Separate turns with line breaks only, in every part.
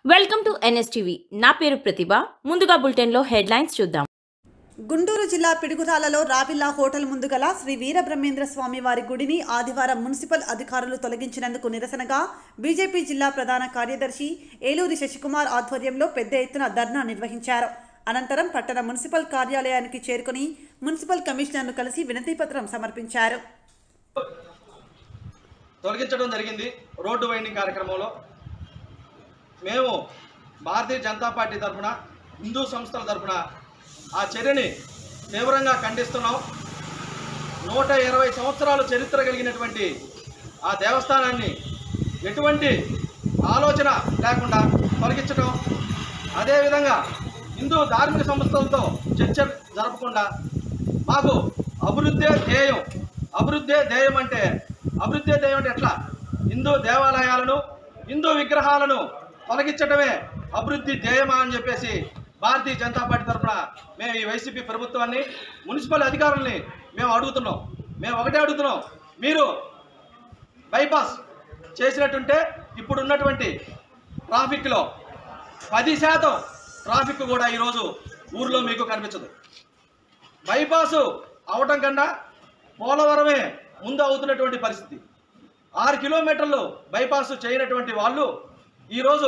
welcome to NSTV నా పేరు ప్రతిభ ముందుగా బులెటిన్లో హెడ్లైన్స్ చూద్దాం
గుంటూరు జిల్లా పిడుగురాలలో రావిల్లా హోటల్ ముందు గల శ్రీ వీరబ్రహ్మేంద్ర స్వామి వారి గుడిని ఆదివారం మున్సిపల్ అధికారులు తొలగించినందుకు నిరసనగా బీజేపీ జిల్లా ప్రధాన కార్యదర్శి ఏలూరి శశికుమార్ ఆధ్వర్యంలో పెద్ద ఎత్తున ధర్నా నిర్వహించారు అనంతరం పట్టణ మున్సిపల్ కార్యాలయానికి చేరుకుని మున్సిపల్ కమిషనర్ను కలిసి వినతిపత్రం సమర్పించారు
తొలగించడం జరిగింది రోడ్డు వైండింగ్ కార్యక్రమంలో మేము భారతీయ జనతా పార్టీ తరఫున హిందూ సంస్థల తరఫున ఆ చర్యని తీవ్రంగా ఖండిస్తున్నాం నూట ఇరవై సంవత్సరాలు చరిత్ర కలిగినటువంటి ఆ దేవస్థానాన్ని ఎటువంటి ఆలోచన లేకుండా తొలగించడం అదేవిధంగా హిందూ ధార్మిక సంస్థలతో చర్చ జరపకుండా మాకు అభివృద్ధే ధ్యేయం అభివృద్ధే ధ్యేయం అంటే అభివృద్ధే ధ్యేయం అంటే ఎట్లా హిందూ దేవాలయాలను హిందూ విగ్రహాలను తొలగించడమే అభివృద్ధి ధ్యేయమా అని చెప్పేసి భారతీయ జనతా పార్టీ తరఫున మేము ఈ వైసీపీ ప్రభుత్వాన్ని మున్సిపల్ అధికారుల్ని మేము అడుగుతున్నాం మేము ఒకటే అడుగుతున్నాం మీరు బైపాస్ చేసినట్టుంటే ఇప్పుడు ఉన్నటువంటి ట్రాఫిక్లో పది శాతం ట్రాఫిక్ కూడా ఈరోజు ఊర్లో మీకు కనిపించదు బైపాస్ అవటం కన్నా పోలవరమే ముందు అవుతున్నటువంటి పరిస్థితి ఆరు కిలోమీటర్లు బైపాస్ చేయనటువంటి వాళ్ళు ఈరోజు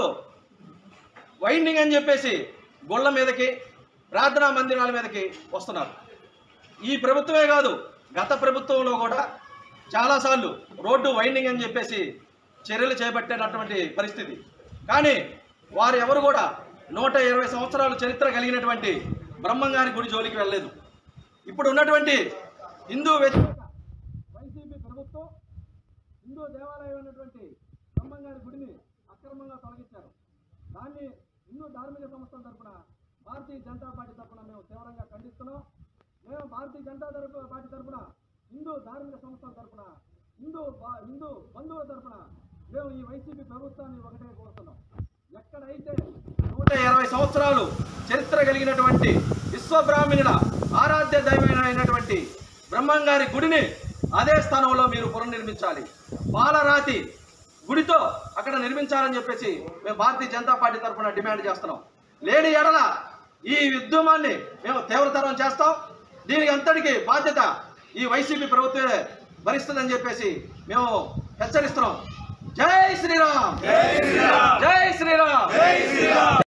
వైండింగ్ అని చెప్పేసి గుళ్ళ మీదకి ప్రార్థనా మందిరాల మీదకి వస్తున్నారు ఈ ప్రభుత్వమే కాదు గత ప్రభుత్వంలో కూడా చాలాసార్లు రోడ్డు వైండింగ్ అని చెప్పేసి చర్యలు చేపట్టినటువంటి పరిస్థితి కానీ వారు ఎవరు కూడా నూట ఇరవై సంవత్సరాలు చరిత్ర కలిగినటువంటి బ్రహ్మంగారి గుడి జోలికి వెళ్ళలేదు ఇప్పుడు ఉన్నటువంటి హిందూ వ్యతిరేక వైసీపీ ప్రభుత్వం హిందూ దేవాలయం ఉన్నటువంటి బ్రహ్మంగారి గుడిని అక్రమంగా తొలగించారు దాన్ని హిందూ ధార్మిక సంస్థల తరపున భారతీయ జనతా పార్టీ తరపున మేము తీవ్రంగా ఖండిస్తున్నాం మేము భారతీయ జనతా తరపు పార్టీ తరపున హిందూ ధార్మిక సంస్థల తరపున హిందూ బా- హిందూ బంధువుల తరపున మేము ఈ వైసీపీ ప్రభుత్వాన్ని ఒకటే కోరుతున్నాం ఎక్కడైతే నూట ఇరవై సంవత్సరాలు చరిత్ర కలిగినటువంటి విశ్వబ్రాహ్మణుల ఆరాధ్య దైవమైనటువంటి బ్రహ్మంగారి గుడిని అదే స్థానంలో మీరు పునర్నిర్మించాలి పాలరాతి గుడితో అక్కడ నిర్మించాలని చెప్పేసి మేము భారతీయ జనతా పార్టీ తరఫున డిమాండ్ చేస్తున్నాం లేని ఎడల ఈ ఉద్యమాన్ని మేము తీవ్రతరం చేస్తాం దీనికి అంతటికి బాధ్యత ఈ వైసీపీ ప్రభుత్వమే భరిస్తుందని చెప్పేసి మేము హెచ్చరిస్తున్నాం జై శ్రీరామ్ జై శ్రీరామ్ జై శ్రీరామ్